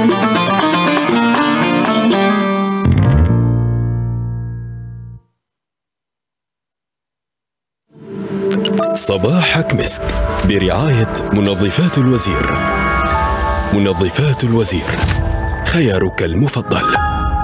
صباحك مسك برعاية منظفات الوزير منظفات الوزير خيارك المفضل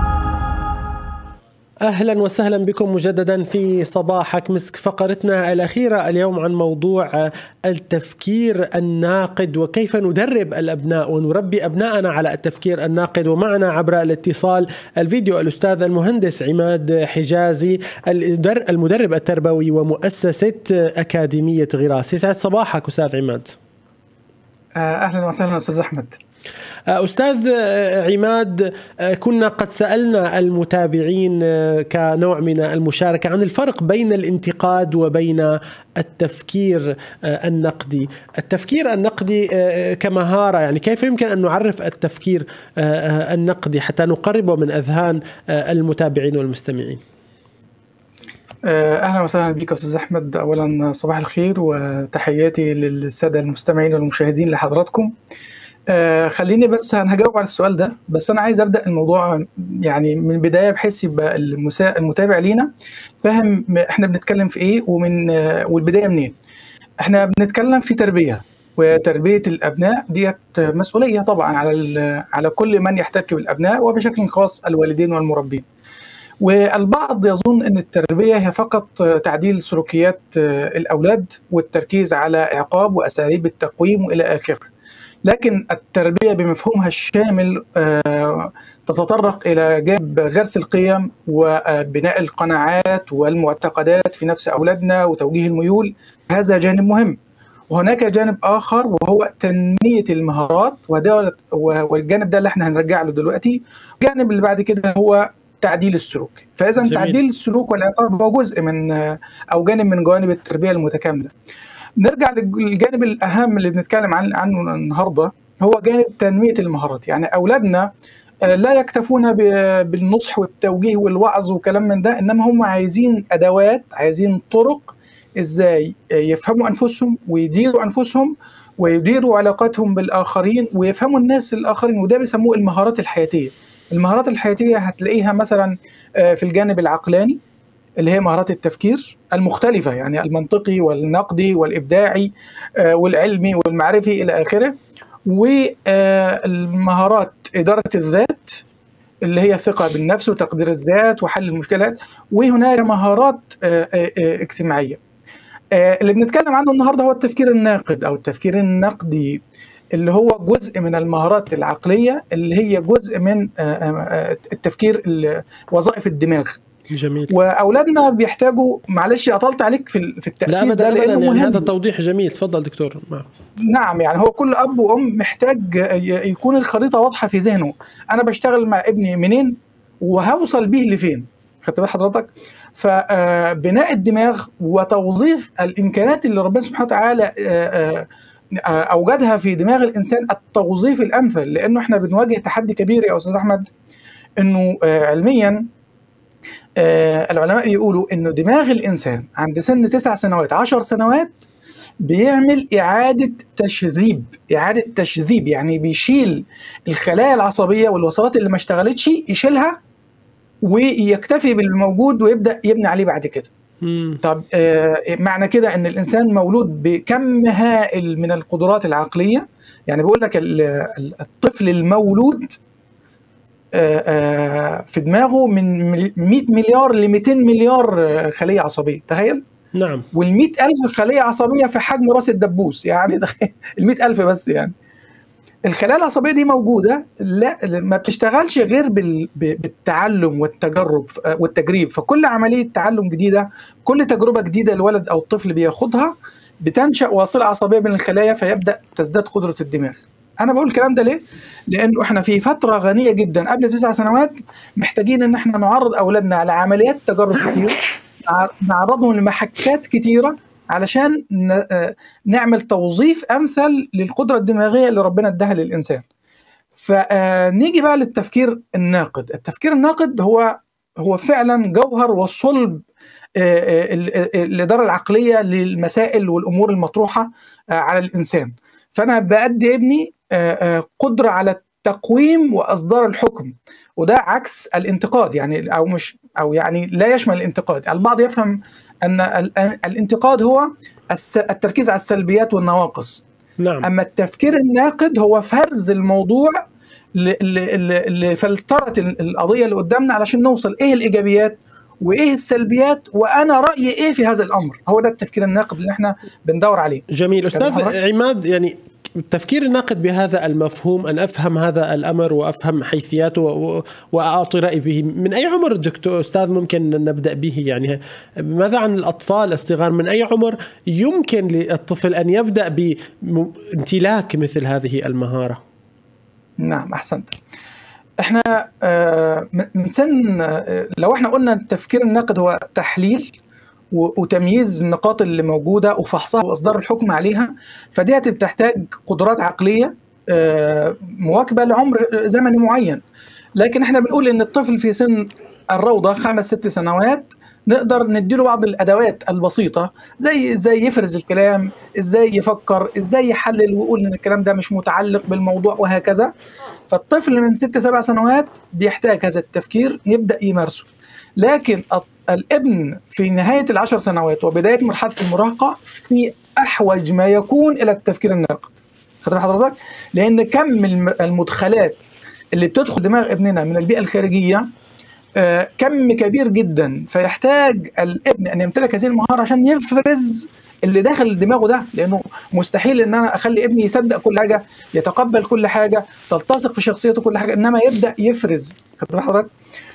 اهلا وسهلا بكم مجددا في صباحك مسك فقرتنا الاخيره اليوم عن موضوع التفكير الناقد وكيف ندرب الابناء ونربي ابنائنا على التفكير الناقد ومعنا عبر الاتصال الفيديو الاستاذ المهندس عماد حجازي المدرب التربوي ومؤسسه اكاديميه غراس يسعد صباحك استاذ عماد اهلا وسهلا استاذ احمد استاذ عماد كنا قد سالنا المتابعين كنوع من المشاركه عن الفرق بين الانتقاد وبين التفكير النقدي التفكير النقدي كمهاره يعني كيف يمكن ان نعرف التفكير النقدي حتى نقربه من اذهان المتابعين والمستمعين اهلا وسهلا بك استاذ احمد اولا صباح الخير وتحياتي للساده المستمعين والمشاهدين لحضراتكم آه خليني بس انا هجاوب على السؤال ده بس انا عايز ابدا الموضوع يعني من البدايه بحيث يبقى المتابع لينا فاهم احنا بنتكلم في ايه ومن آه والبدايه منين احنا بنتكلم في تربيه وتربيه الابناء ديت مسؤوليه طبعا على على كل من يحتك بالابناء وبشكل خاص الوالدين والمربين والبعض يظن ان التربيه هي فقط تعديل سلوكيات الاولاد والتركيز على عقاب واساليب التقويم والى اخره لكن التربية بمفهومها الشامل تتطرق إلى جانب غرس القيم وبناء القناعات والمعتقدات في نفس أولادنا وتوجيه الميول هذا جانب مهم وهناك جانب آخر وهو تنمية المهارات والجانب ده اللي احنا هنرجع له دلوقتي الجانب اللي بعد كده هو تعديل السلوك فإذا تعديل السلوك والعقاب هو جزء من أو جانب من جوانب التربية المتكاملة نرجع للجانب الاهم اللي بنتكلم عن عنه النهارده هو جانب تنميه المهارات يعني اولادنا لا يكتفون بالنصح والتوجيه والوعظ وكلام من ده انما هم عايزين ادوات عايزين طرق ازاي يفهموا انفسهم ويديروا انفسهم ويديروا علاقاتهم بالاخرين ويفهموا الناس الاخرين وده بيسموه المهارات الحياتيه المهارات الحياتيه هتلاقيها مثلا في الجانب العقلاني اللي هي مهارات التفكير المختلفة يعني المنطقي والنقدي والإبداعي والعلمي والمعرفي إلى آخره والمهارات إدارة الذات اللي هي الثقة بالنفس وتقدير الذات وحل المشكلات وهناك مهارات اجتماعية اللي بنتكلم عنه النهاردة هو التفكير الناقد أو التفكير النقدي اللي هو جزء من المهارات العقلية اللي هي جزء من التفكير وظائف الدماغ جميل واولادنا بيحتاجوا معلش اطلت عليك في في التاسيس لا ده لانه يعني هذا توضيح جميل تفضل دكتور نعم. نعم يعني هو كل اب وام محتاج يكون الخريطه واضحه في ذهنه انا بشتغل مع ابني منين وهوصل بيه لفين خدت بال حضرتك فبناء الدماغ وتوظيف الامكانات اللي ربنا سبحانه وتعالى اوجدها في دماغ الانسان التوظيف الامثل لانه احنا بنواجه تحدي كبير يا استاذ احمد انه علميا آه العلماء بيقولوا انه دماغ الانسان عند سن تسع سنوات عشر سنوات بيعمل إعادة تشذيب إعادة تشذيب يعني بيشيل الخلايا العصبية والوصلات اللي ما اشتغلتش يشيلها ويكتفي بالموجود ويبدأ يبني عليه بعد كده مم. طب آه معنى كده ان الانسان مولود بكم هائل من القدرات العقليه يعني بيقول لك الطفل المولود في دماغه من 100 مليار ل 200 مليار خليه عصبيه تخيل نعم وال 100000 خليه عصبيه في حجم راس الدبوس يعني تخيل ال 100000 بس يعني الخلايا العصبيه دي موجوده لا ما بتشتغلش غير بالتعلم والتجرب والتجريب فكل عمليه تعلم جديده كل تجربه جديده الولد او الطفل بياخدها بتنشا واصله عصبيه بين الخلايا فيبدا تزداد قدره الدماغ انا بقول الكلام ده ليه لانه احنا في فتره غنيه جدا قبل تسع سنوات محتاجين ان احنا نعرض اولادنا على عمليات تجارب كتير نعرضهم لمحكات كتيره علشان نعمل توظيف امثل للقدره الدماغيه اللي ربنا اداها للانسان فنيجي بقى للتفكير الناقد التفكير الناقد هو هو فعلا جوهر وصلب الاداره العقليه للمسائل والامور المطروحه على الانسان فانا بادي ابني قدره على تقويم واصدار الحكم وده عكس الانتقاد يعني او مش او يعني لا يشمل الانتقاد البعض يفهم ان الانتقاد هو التركيز على السلبيات والنواقص نعم. اما التفكير الناقد هو فرز الموضوع لفلتره القضيه اللي قدامنا علشان نوصل ايه الايجابيات وايه السلبيات وانا رايي ايه في هذا الامر هو ده التفكير الناقد اللي احنا بندور عليه جميل استاذ عماد يعني التفكير الناقد بهذا المفهوم ان افهم هذا الامر وافهم حيثياته واعطي رايي به من اي عمر الدكتور استاذ ممكن نبدا به يعني ماذا عن الاطفال الصغار من اي عمر يمكن للطفل ان يبدا بامتلاك مثل هذه المهاره نعم احسنت احنا من سن لو احنا قلنا التفكير الناقد هو تحليل وتمييز النقاط اللي موجوده وفحصها واصدار الحكم عليها فدي بتحتاج قدرات عقليه مواكبه لعمر زمني معين لكن احنا بنقول ان الطفل في سن الروضه خمس ست سنوات نقدر نديله بعض الادوات البسيطه زي ازاي يفرز الكلام ازاي يفكر ازاي يحلل ويقول ان الكلام ده مش متعلق بالموضوع وهكذا فالطفل من ست سبع سنوات بيحتاج هذا التفكير يبدا يمارسه لكن الابن في نهايه العشر سنوات وبدايه مرحله المراهقه في احوج ما يكون الى التفكير الناقد خدت حضرتك لان كم المدخلات اللي بتدخل دماغ ابننا من البيئه الخارجيه آه كم كبير جدا فيحتاج الابن ان يمتلك هذه المهاره عشان يفرز اللي داخل دماغه ده لانه مستحيل ان انا اخلي ابني يصدق كل حاجه يتقبل كل حاجه تلتصق في شخصيته كل حاجه انما يبدا يفرز خدت حضرتك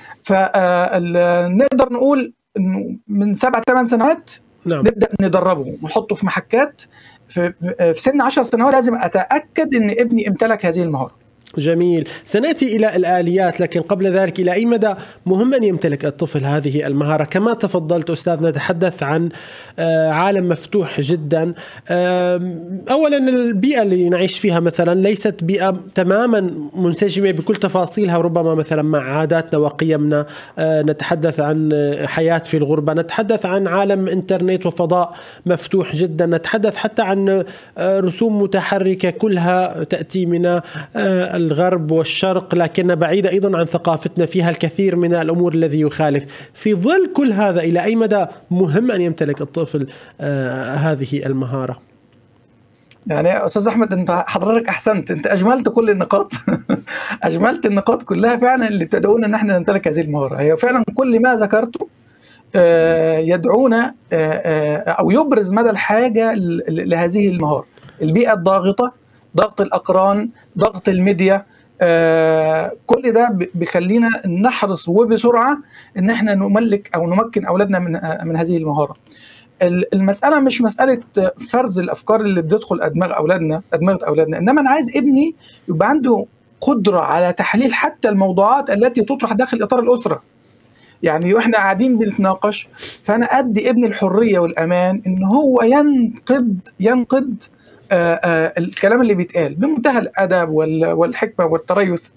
فنقدر نقول انه من سبع ثمان سنوات نعم. نبدا ندربه ونحطه في محكات في, في سن 10 سنوات لازم اتاكد ان ابني امتلك هذه المهاره جميل سناتي الى الاليات لكن قبل ذلك الى اي مدى مهم ان يمتلك الطفل هذه المهاره كما تفضلت استاذ نتحدث عن عالم مفتوح جدا اولا البيئه اللي نعيش فيها مثلا ليست بيئه تماما منسجمه بكل تفاصيلها ربما مثلا مع عاداتنا وقيمنا نتحدث عن حياه في الغربه نتحدث عن عالم انترنت وفضاء مفتوح جدا نتحدث حتى عن رسوم متحركه كلها تاتي من الغرب والشرق لكن بعيدة أيضا عن ثقافتنا فيها الكثير من الأمور الذي يخالف في ظل كل هذا إلى أي مدى مهم أن يمتلك الطفل آه هذه المهارة يعني استاذ احمد انت حضرتك احسنت انت اجملت كل النقاط اجملت النقاط كلها فعلا اللي بتدعونا ان احنا نمتلك هذه المهاره هي فعلا كل ما ذكرته يدعونا او يبرز مدى الحاجه لهذه المهاره البيئه الضاغطه ضغط الاقران ضغط الميديا آه كل ده بيخلينا نحرص وبسرعه ان احنا نملك او نمكن اولادنا من آه من هذه المهاره المساله مش مساله فرز الافكار اللي بتدخل ادماغ اولادنا ادماغ اولادنا انما انا عايز ابني يبقى عنده قدره على تحليل حتى الموضوعات التي تطرح داخل اطار الاسره يعني واحنا قاعدين بنتناقش فانا ادي ابني الحريه والامان ان هو ينقد ينقد آآ آآ الكلام اللي بيتقال بمنتهى الادب والحكمه والتريث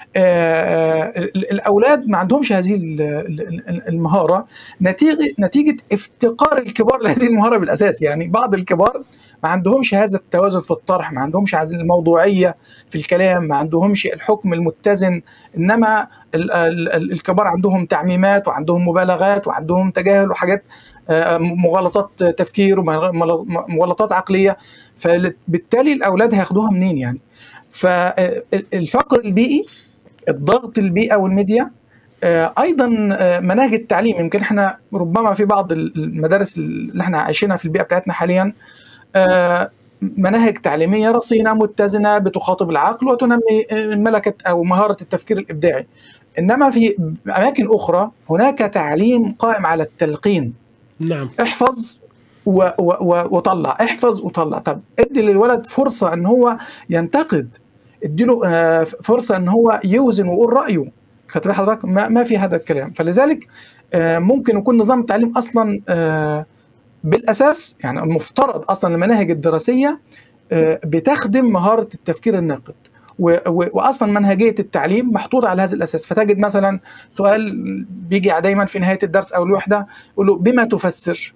الاولاد ما عندهمش هذه المهاره نتيجه نتيجه افتقار الكبار لهذه المهاره بالاساس يعني بعض الكبار ما عندهمش هذا التوازن في الطرح ما عندهمش هذه الموضوعيه في الكلام ما عندهمش الحكم المتزن انما الكبار عندهم تعميمات وعندهم مبالغات وعندهم تجاهل وحاجات مغالطات تفكير ومغالطات عقليه فبالتالي الاولاد هياخدوها منين يعني فالفقر البيئي الضغط البيئه والميديا ايضا مناهج التعليم يمكن احنا ربما في بعض المدارس اللي احنا عايشينها في البيئه بتاعتنا حاليا مناهج تعليميه رصينه متزنه بتخاطب العقل وتنمي ملكه او مهاره التفكير الابداعي انما في اماكن اخرى هناك تعليم قائم على التلقين نعم احفظ و و و وطلع احفظ وطلع طب ادي للولد فرصه ان هو ينتقد اديله فرصه ان هو يوزن ويقول رايه خدت حضرتك ما, ما في هذا الكلام فلذلك ممكن يكون نظام التعليم اصلا بالاساس يعني المفترض اصلا المناهج الدراسيه بتخدم مهاره التفكير الناقد واصلا منهجيه التعليم محطوطه على هذا الاساس فتجد مثلا سؤال بيجي دايما في نهايه الدرس او الوحده يقول له بما تفسر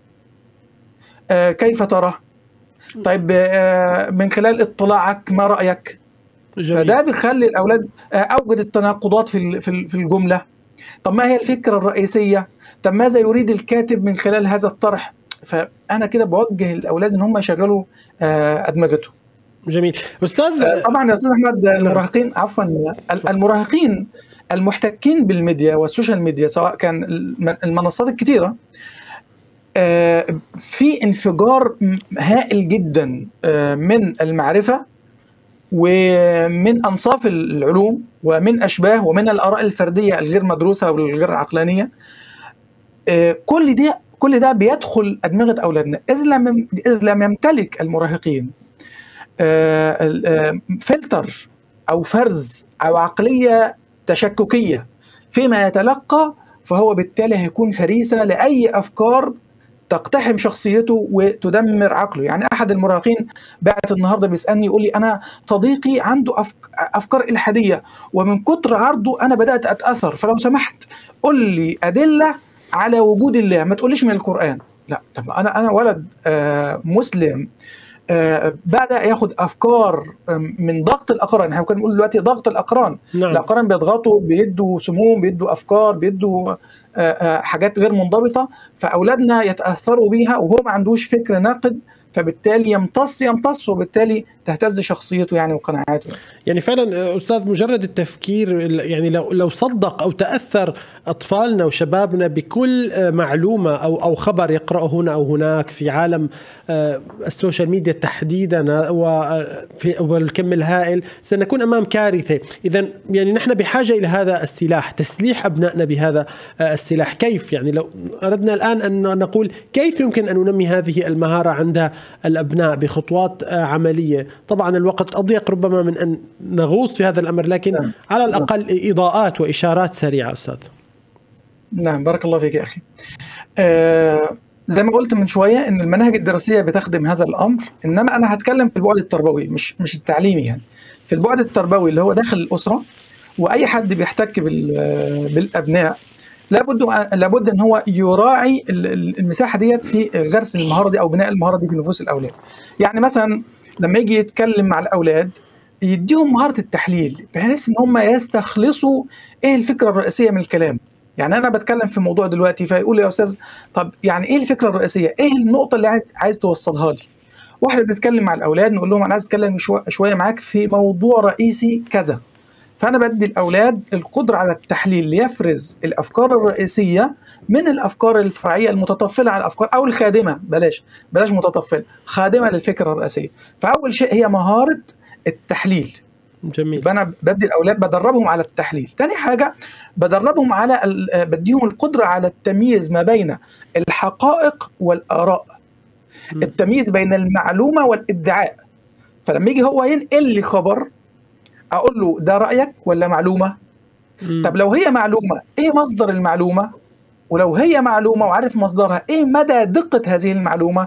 كيف ترى طيب من خلال اطلاعك ما رايك جميل. فده بيخلي الاولاد آه، اوجد التناقضات في ال- في ال- في الجمله طب ما هي الفكره الرئيسيه طب ماذا يريد الكاتب من خلال هذا الطرح فانا كده بوجه الاولاد ان هم يشغلوا آه، ادمغتهم جميل استاذ آه، طبعا يا استاذ احمد المراهقين عفوا ال- المراهقين المحتكين بالميديا والسوشيال ميديا سواء كان الم- المنصات الكتيره آه، في انفجار م- هائل جدا آه، من المعرفه ومن انصاف العلوم ومن اشباه ومن الاراء الفرديه الغير مدروسه والغير عقلانيه آه، كل ده كل ده بيدخل ادمغه اولادنا اذ لم اذ لم يمتلك المراهقين آه، ال- آه، فلتر او فرز او عقليه تشككيه فيما يتلقى فهو بالتالي هيكون فريسه لاي افكار تقتحم شخصيته وتدمر عقله يعني احد المراهقين بعت النهارده بيسالني يقول لي انا صديقي عنده أفك... افكار الحاديه ومن كتر عرضه انا بدات اتاثر فلو سمحت قل لي ادله على وجود الله ما تقوليش من القران لا طب انا انا ولد آه مسلم آه بدا ياخد افكار آه، من ضغط الاقران احنا كنا بنقول دلوقتي ضغط الاقران نعم الاقران بيضغطوا بيدوا سموم بيدوا افكار بيدوا آه، آه، حاجات غير منضبطه فاولادنا يتاثروا بيها وهو ما عندوش فكر ناقد فبالتالي يمتص يمتص وبالتالي تهتز شخصيته يعني وقناعاته يعني فعلا استاذ مجرد التفكير يعني لو لو صدق او تاثر اطفالنا وشبابنا بكل آه، معلومه او او خبر يقراه هنا او هناك في عالم آه، السوشيال ميديا تحديدا وفي والكم الهائل سنكون امام كارثه اذا يعني نحن بحاجه الى هذا السلاح تسليح ابنائنا بهذا آه، السلاح كيف يعني لو اردنا الان ان نقول كيف يمكن ان ننمي هذه المهاره عند الابناء بخطوات آه، عمليه طبعا الوقت اضيق ربما من ان نغوص في هذا الامر لكن نعم. على الاقل اضاءات واشارات سريعه استاذ نعم بارك الله فيك يا اخي آه زي ما قلت من شويه ان المناهج الدراسيه بتخدم هذا الامر انما انا هتكلم في البعد التربوي مش مش التعليمي يعني في البعد التربوي اللي هو داخل الاسره واي حد بيحتك بال- بالابناء لابد لابد ان هو يراعي ال- ال- المساحه ديت في غرس المهاره دي او بناء المهاره دي في نفوس الاولاد يعني مثلا لما يجي يتكلم مع الاولاد يديهم مهاره التحليل بحيث ان هم يستخلصوا ايه الفكره الرئيسيه من الكلام يعني انا بتكلم في موضوع دلوقتي فيقول لي يا استاذ طب يعني ايه الفكره الرئيسيه ايه النقطه اللي عايز عايز توصلها لي واحنا بنتكلم مع الاولاد نقول لهم انا عايز اتكلم شو- شويه معاك في موضوع رئيسي كذا فانا بدي الاولاد القدره على التحليل ليفرز الافكار الرئيسيه من الافكار الفرعيه المتطفله على الافكار او الخادمه بلاش بلاش متطفل خادمه للفكره الرئيسيه فاول شيء هي مهاره التحليل جميل يبقى انا بدي الاولاد بدربهم على التحليل تاني حاجه بدربهم على ال- بديهم القدره على التمييز ما بين الحقائق والاراء م. التمييز بين المعلومه والادعاء فلما يجي هو ينقل لي خبر اقول له ده رايك ولا معلومه مم. طب لو هي معلومه ايه مصدر المعلومه ولو هي معلومه وعارف مصدرها ايه مدى دقه هذه المعلومه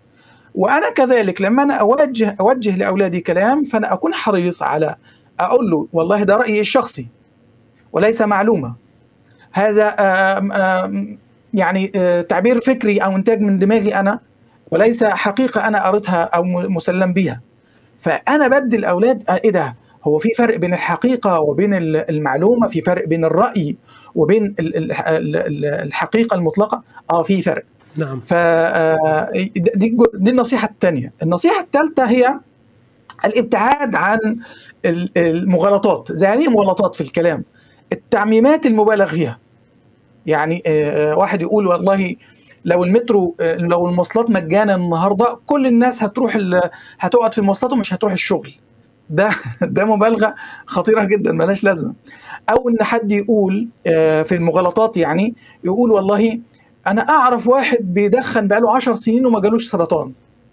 وانا كذلك لما انا اوجه اوجه لاولادي كلام فانا اكون حريص على اقول له والله ده رايي الشخصي وليس معلومه هذا آم آم يعني آه، تعبير فكري او انتاج من دماغي انا وليس حقيقه انا قريتها او م- مسلم بيها فانا بدي الاولاد آه، ايه ده هو في فرق بين الحقيقه وبين ال- المعلومه في فرق بين الراي وبين ال- ال- ال- الحقيقه المطلقه اه في فرق نعم ف آه، دي دي النصيحه الثانيه النصيحه الثالثه هي الابتعاد عن ال- المغالطات زي يعني ايه مغالطات في الكلام التعميمات المبالغ فيها يعني آه، آه، واحد يقول والله لو المترو آه، لو المواصلات مجانا النهارده كل الناس هتروح ال- هتقعد في المواصلات ومش هتروح الشغل ده ده مبالغه خطيره جدا ملهاش لازمه او ان حد يقول آه، في المغالطات يعني يقول والله انا اعرف واحد بيدخن بقاله 10 سنين وما جالوش سرطان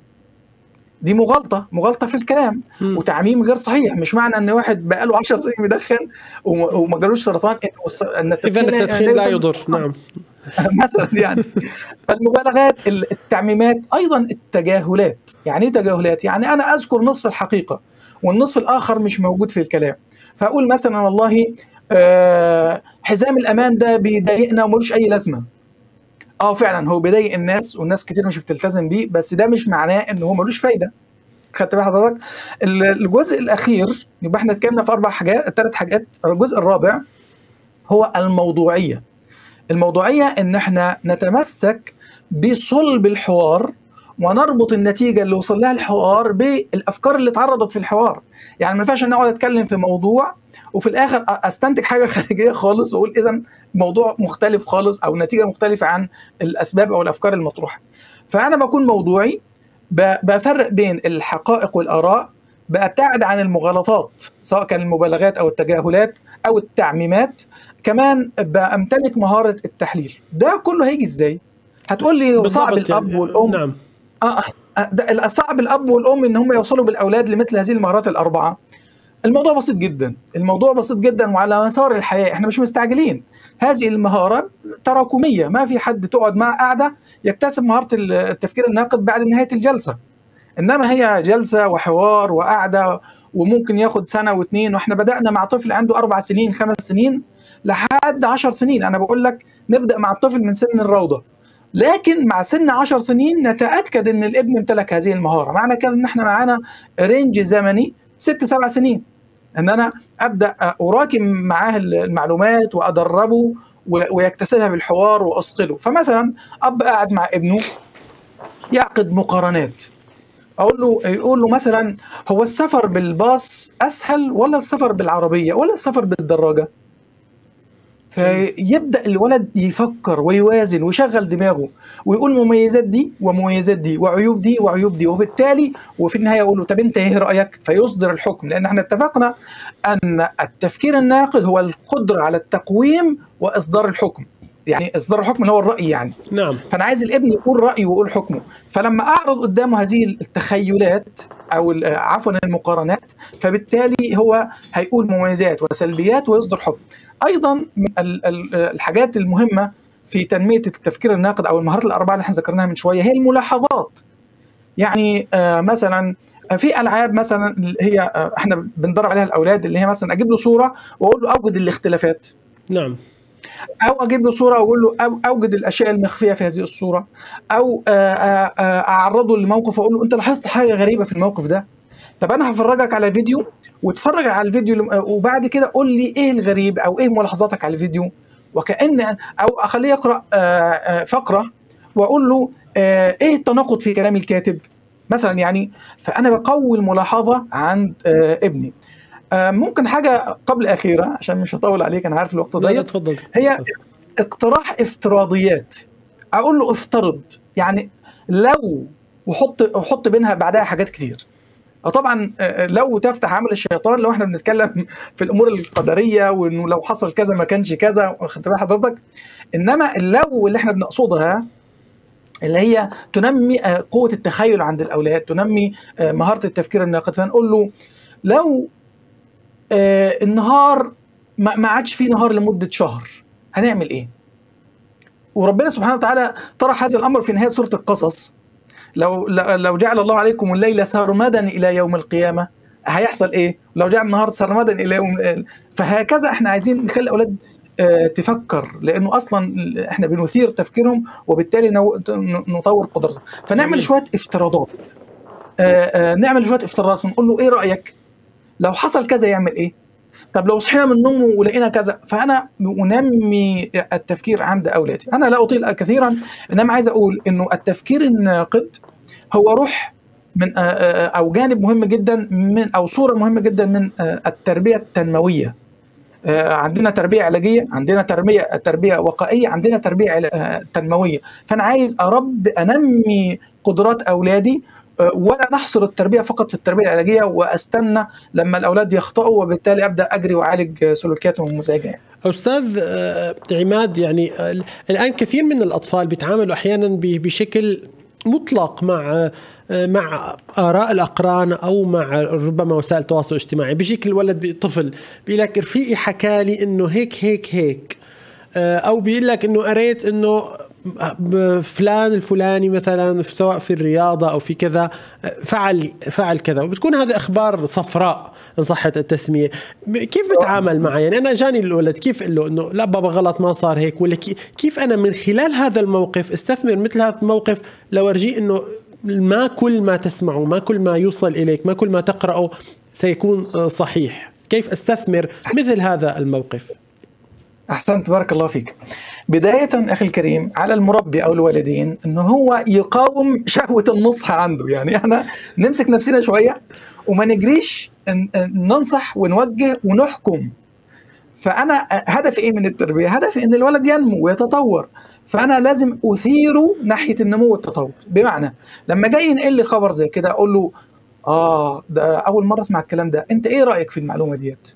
دي مغالطه مغالطه في الكلام مم. وتعميم غير صحيح مش معنى ان واحد بقاله 10 سنين بيدخن وما وما جالوش سرطان إن الس- ان اذا التدخين التدخين لا يسبب يضر سرطان. نعم مثلا يعني فالمبالغات ال- التعميمات ايضا التجاهلات يعني ايه تجاهلات يعني انا اذكر نصف الحقيقه والنصف الاخر مش موجود في الكلام فاقول مثلا والله آه، حزام الامان ده بيضايقنا وملوش اي لازمه اه فعلا هو بيضايق الناس والناس كتير مش بتلتزم بيه بس ده مش معناه ان هو ملوش فايده خدت بال حضرتك الجزء الاخير يبقى احنا اتكلمنا في اربع حاجات ثلاث حاجات الجزء الرابع هو الموضوعيه الموضوعيه ان احنا نتمسك بصلب الحوار ونربط النتيجه اللي وصل لها الحوار بالافكار اللي اتعرضت في الحوار يعني ما ينفعش انا اقعد اتكلم في موضوع وفي الاخر استنتج حاجه خارجيه خالص واقول اذا موضوع مختلف خالص او نتيجه مختلفه عن الاسباب او الافكار المطروحه فانا بكون موضوعي بفرق بين الحقائق والاراء ببتعد عن المغالطات سواء كان المبالغات او التجاهلات او التعميمات كمان بامتلك مهاره التحليل ده كله هيجي ازاي هتقول لي صعب الاب يعني والام نعم اه ده صعب الاب والام ان هم يوصلوا بالاولاد لمثل هذه المهارات الاربعه الموضوع بسيط جدا الموضوع بسيط جدا وعلى مسار الحياه احنا مش مستعجلين هذه المهاره تراكميه ما في حد تقعد معه قاعده يكتسب مهاره التفكير الناقد بعد نهايه الجلسه انما هي جلسه وحوار وقعده وممكن ياخد سنه واثنين واحنا بدانا مع طفل عنده اربع سنين خمس سنين لحد عشر سنين انا بقول لك نبدا مع الطفل من سن الروضه لكن مع سن 10 سنين نتاكد ان الابن امتلك هذه المهاره معنى كده ان احنا معانا رينج زمني ست سبع سنين ان انا ابدا اراكم معاه المعلومات وادربه ويكتسبها بالحوار واثقله فمثلا اب قاعد مع ابنه يعقد مقارنات اقول له يقول له مثلا هو السفر بالباص اسهل ولا السفر بالعربيه ولا السفر بالدراجه فيبدا الولد يفكر ويوازن ويشغل دماغه ويقول مميزات دي ومميزات دي وعيوب دي وعيوب دي وبالتالي وفي النهايه يقول له طب انت ايه رايك فيصدر الحكم لان احنا اتفقنا ان التفكير الناقد هو القدره على التقويم واصدار الحكم يعني اصدار الحكم اللي هو الراي يعني نعم فانا عايز الابن يقول رايه ويقول حكمه فلما اعرض قدامه هذه التخيلات او عفوا المقارنات فبالتالي هو هيقول مميزات وسلبيات ويصدر حكم ايضا من الحاجات المهمه في تنميه التفكير الناقد او المهارات الاربعه اللي احنا ذكرناها من شويه هي الملاحظات يعني آه مثلا في العاب مثلا هي آه احنا بندرب عليها الاولاد اللي هي مثلا اجيب له صوره واقول له اوجد الاختلافات نعم او اجيب له صوره واقول له أو اوجد الاشياء المخفيه في هذه الصوره او اعرضه لموقف واقول له انت لاحظت حاجه غريبه في الموقف ده طب انا هفرجك على فيديو واتفرج على الفيديو وبعد كده قول لي ايه الغريب او ايه ملاحظاتك على الفيديو وكان او اخليه يقرا فقره واقول له ايه التناقض في كلام الكاتب مثلا يعني فانا بقوي الملاحظه عند ابني ممكن حاجه قبل اخيره عشان مش هطول عليك انا عارف الوقت ضيق تفضل هي اقتراح افتراضيات اقول له افترض يعني لو وحط وحط بينها بعدها حاجات كتير طبعا لو تفتح عمل الشيطان لو احنا بنتكلم في الامور القدريه وانه لو حصل كذا ما كانش كذا واخدت بال حضرتك انما اللو اللي احنا بنقصدها اللي هي تنمي قوه التخيل عند الاولاد تنمي مهاره التفكير الناقد فنقول له لو النهار ما عادش فيه نهار لمده شهر هنعمل ايه؟ وربنا سبحانه وتعالى طرح هذا الامر في نهايه سوره القصص لو لو جعل الله عليكم الليل سرمدا الى يوم القيامه هيحصل ايه؟ لو جعل النهار سرمدا الى يوم فهكذا احنا عايزين نخلي الاولاد تفكر لانه اصلا احنا بنثير تفكيرهم وبالتالي نطور قدرتهم فنعمل شويه افتراضات نعمل شويه افتراضات ونقول له ايه رايك؟ لو حصل كذا يعمل ايه؟ طب لو صحينا من النوم ولقينا كذا فانا انمي التفكير عند اولادي انا لا اطيل كثيرا انما عايز اقول انه التفكير الناقد هو روح من او جانب مهم جدا من او صوره مهمه جدا من التربيه التنمويه عندنا تربيه علاجيه عندنا تربيه تربيه وقائيه عندنا تربيه تنمويه فانا عايز ارب انمي قدرات اولادي ولا نحصر التربيه فقط في التربيه العلاجيه واستنى لما الاولاد يخطئوا وبالتالي ابدا اجري واعالج سلوكياتهم المزعجه يعني. استاذ عماد يعني الان كثير من الاطفال بيتعاملوا احيانا بشكل مطلق مع مع اراء الاقران او مع ربما وسائل التواصل الاجتماعي بشكل ولد طفل بيقول لك رفيقي حكى لي انه هيك هيك هيك او بيقول لك انه قريت انه فلان الفلاني مثلا سواء في الرياضه او في كذا فعل فعل كذا وبتكون هذه اخبار صفراء ان صحت التسميه كيف بتعامل معه يعني انا جاني الولد كيف اقول له انه لا بابا غلط ما صار هيك ولا كيف انا من خلال هذا الموقف استثمر مثل هذا الموقف لورجيه انه ما كل ما تسمعه ما كل ما يوصل اليك ما كل ما تقراه سيكون صحيح كيف استثمر مثل هذا الموقف احسنت بارك الله فيك بدايه اخي الكريم على المربي او الوالدين انه هو يقاوم شهوه النصح عنده يعني احنا نمسك نفسنا شويه وما نجريش ننصح ونوجه ونحكم فانا هدفي ايه من التربيه هدفي ان الولد ينمو ويتطور فانا لازم اثيره ناحيه النمو والتطور بمعنى لما جاي ينقل لي خبر زي كده اقول له اه ده اول مره اسمع الكلام ده انت ايه رايك في المعلومه ديت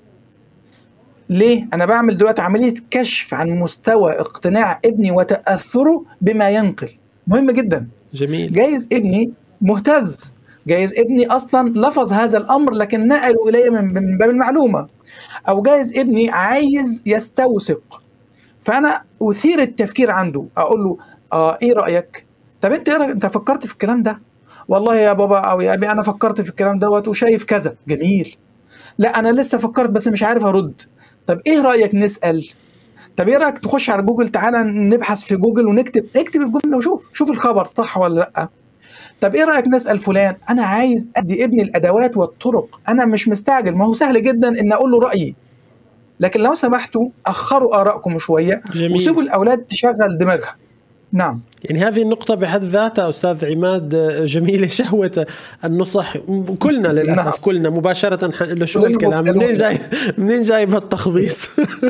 ليه انا بعمل دلوقتي عمليه كشف عن مستوى اقتناع ابني وتاثره بما ينقل مهم جدا جميل جايز ابني مهتز جايز ابني اصلا لفظ هذا الامر لكن نقله الي من باب المعلومه او جايز ابني عايز يستوثق فانا اثير التفكير عنده اقول له اه ايه رايك طب انت ايه رايك انت فكرت في الكلام ده والله يا بابا او يا ابي انا فكرت في الكلام دوت وشايف كذا جميل لا انا لسه فكرت بس مش عارف ارد طب ايه رايك نسال طب ايه رايك تخش على جوجل تعالى نبحث في جوجل ونكتب اكتب الجمله وشوف شوف الخبر صح ولا لا طب ايه رايك نسال فلان انا عايز ادي ابني الادوات والطرق انا مش مستعجل ما هو سهل جدا ان اقول له رايي لكن لو سمحتوا اخروا ارائكم شويه جميل. وسيبوا الاولاد تشغل دماغها نعم يعني هذه النقطة بحد ذاتها أستاذ عماد جميلة شهوة النصح كلنا للأسف نعم. كلنا مباشرة شو الكلام منين جاي منين جاي بهالتخبيص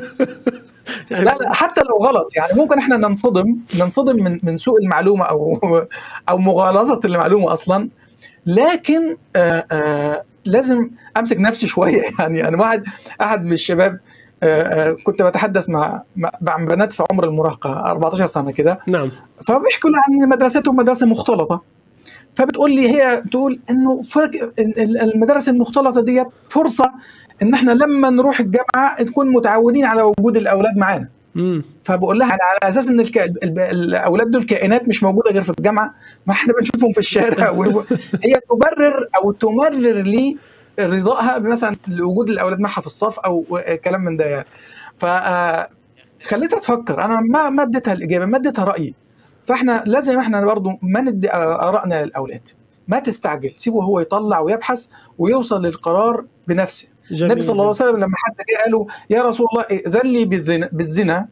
يعني لا لا حتى لو غلط يعني ممكن احنا ننصدم ننصدم من من سوء المعلومه او او مغالطه المعلومه اصلا لكن آآ آآ لازم امسك نفسي شويه يعني انا واحد احد من الشباب آآ كنت بتحدث مع مع بنات في عمر المراهقه 14 سنه كده نعم فبيحكوا لي عن مدرستهم مدرسه مختلطه فبتقول لي هي تقول انه فرق المدارس المختلطه ديت فرصه ان احنا لما نروح الجامعه نكون متعودين على وجود الاولاد معانا فبقول لها على اساس ان الك... الاولاد دول كائنات مش موجوده غير في الجامعه ما احنا بنشوفهم في الشارع هي تبرر او تمرر لي رضائها مثلا لوجود الاولاد معها في الصف او كلام من ده يعني ف خليتها تفكر انا ما ما اديتها الاجابه ما اديتها رايي فاحنا لازم احنا برضو ما ندي ارائنا للاولاد ما تستعجل سيبه هو يطلع ويبحث ويوصل للقرار بنفسه جميل. النبي صلى الله عليه وسلم لما حد جه قال له يا رسول الله ائذن لي بالزنا, بالزنا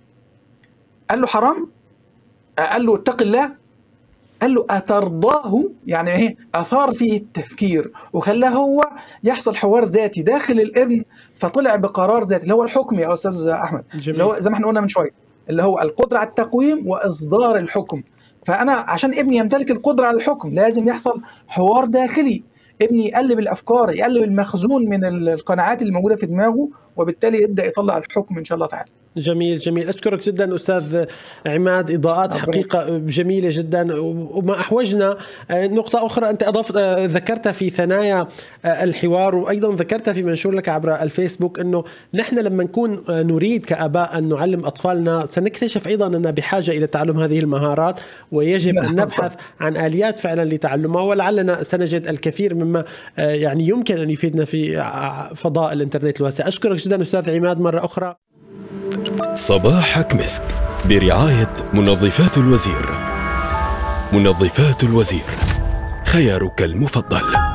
قال له حرام قال له اتق الله قال له أترضاه يعني إيه أثار فيه التفكير وخلاه هو يحصل حوار ذاتي داخل الابن فطلع بقرار ذاتي اللي هو الحكم يا أستاذ أحمد جميل. اللي هو زي ما احنا قلنا من شوية اللي هو القدرة على التقويم وإصدار الحكم فأنا عشان ابني يمتلك القدرة على الحكم لازم يحصل حوار داخلي ابني يقلب الافكار يقلب المخزون من القناعات اللي موجوده في دماغه وبالتالي يبدا يطلع الحكم ان شاء الله تعالى جميل جميل اشكرك جدا استاذ عماد اضاءات حقيقه جميله جدا وما احوجنا نقطه اخرى انت اضفت ذكرتها في ثنايا الحوار وايضا ذكرتها في منشور لك عبر الفيسبوك انه نحن لما نكون نريد كاباء ان نعلم اطفالنا سنكتشف ايضا اننا بحاجه الى تعلم هذه المهارات ويجب ان نبحث عن اليات فعلا لتعلمها ولعلنا سنجد الكثير مما يعني يمكن ان يفيدنا في فضاء الانترنت الواسع اشكرك جدا استاذ عماد مره اخرى صباحك مسك برعاية منظفات الوزير منظفات الوزير خيارك المفضل